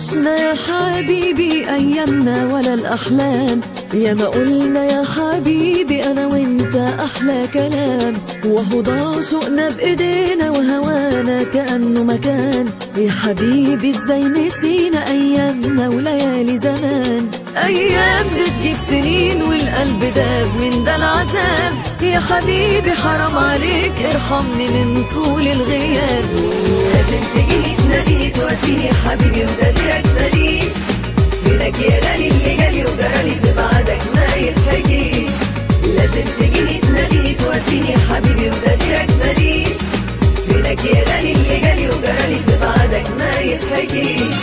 عشنا يا حبيبي أيامنا ولا الأحلام يا ما قلنا يا حبيبي أنا وأنت أحلى كلام وهو ضاع شوقنا بإيدينا وهوانا كأنه مكان يا حبيبي إزاي نسينا أيامنا وليالي زمان أيام بتجيب سنين والقلب داب من ده العذاب يا حبيبي حرام عليك ارحمني من طول الغياب لازم تجيني تناديني تواسيني يا حبيبي وتقديرك ماليش فينك يا غالي اللي جالي وجرالي في بعدك ما يتحكيش لازم تجيني تناديني تواسيني يا حبيبي وتقديرك ماليش فينك يا غالي اللي جالي وجرالي في بعدك ما يتحكيش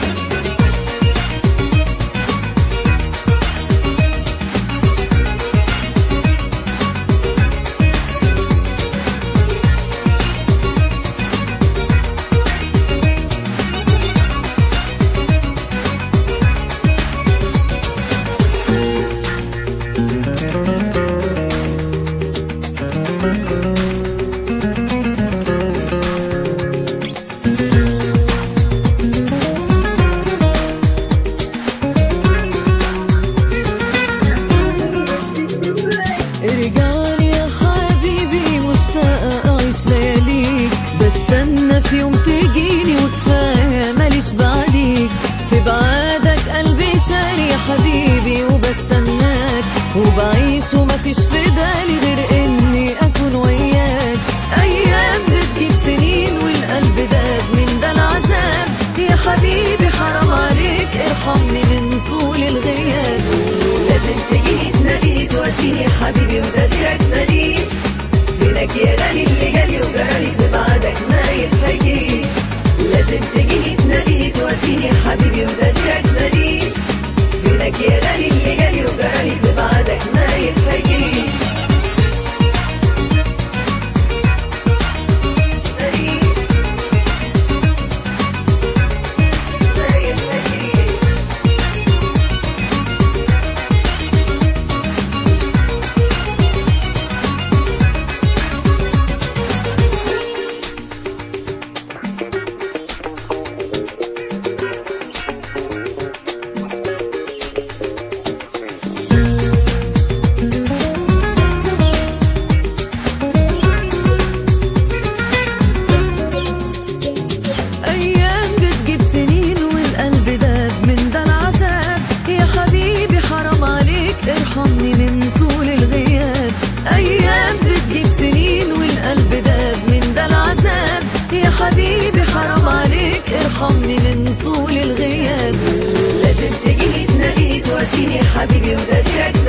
ارجعلي يا حبيبي مشتاقة أعيش لياليك بستنى في يوم تجيني وكفاية ماليش بعديك في بعادك قلبي شاري يا حبيبي وبستناك وبعيش ومفيش في بالي غير إني أكون وياك أيام بتجيب سنين والقلب داب من ده العذاب يا حبيبي حرام عليك ارحمني من طول الغياب لازم تجيني تناديني تواسيني يا حبيبي وتقديرك ماليش فينك يا غالي اللي جالي وجرالي في بعدك ما يتحكيش لازم تجيني تناديني تواسيني يا حبيبي وتقديرك ماليش فينك يا غالي اللي جالي وجرالي في بعدك ما يتحكيش ماليش ما يتحكيش أيام بتجيب سنين والقلب داب من ده العذاب يا حبيبي حرام عليك ارحمني من طول الغياب أيام بتجيب سنين والقلب داب من ده العذاب يا حبيبي حرام عليك ارحمني من طول الغياب لازم تجيني تناديني تواسيني يا حبيبي وتقديرك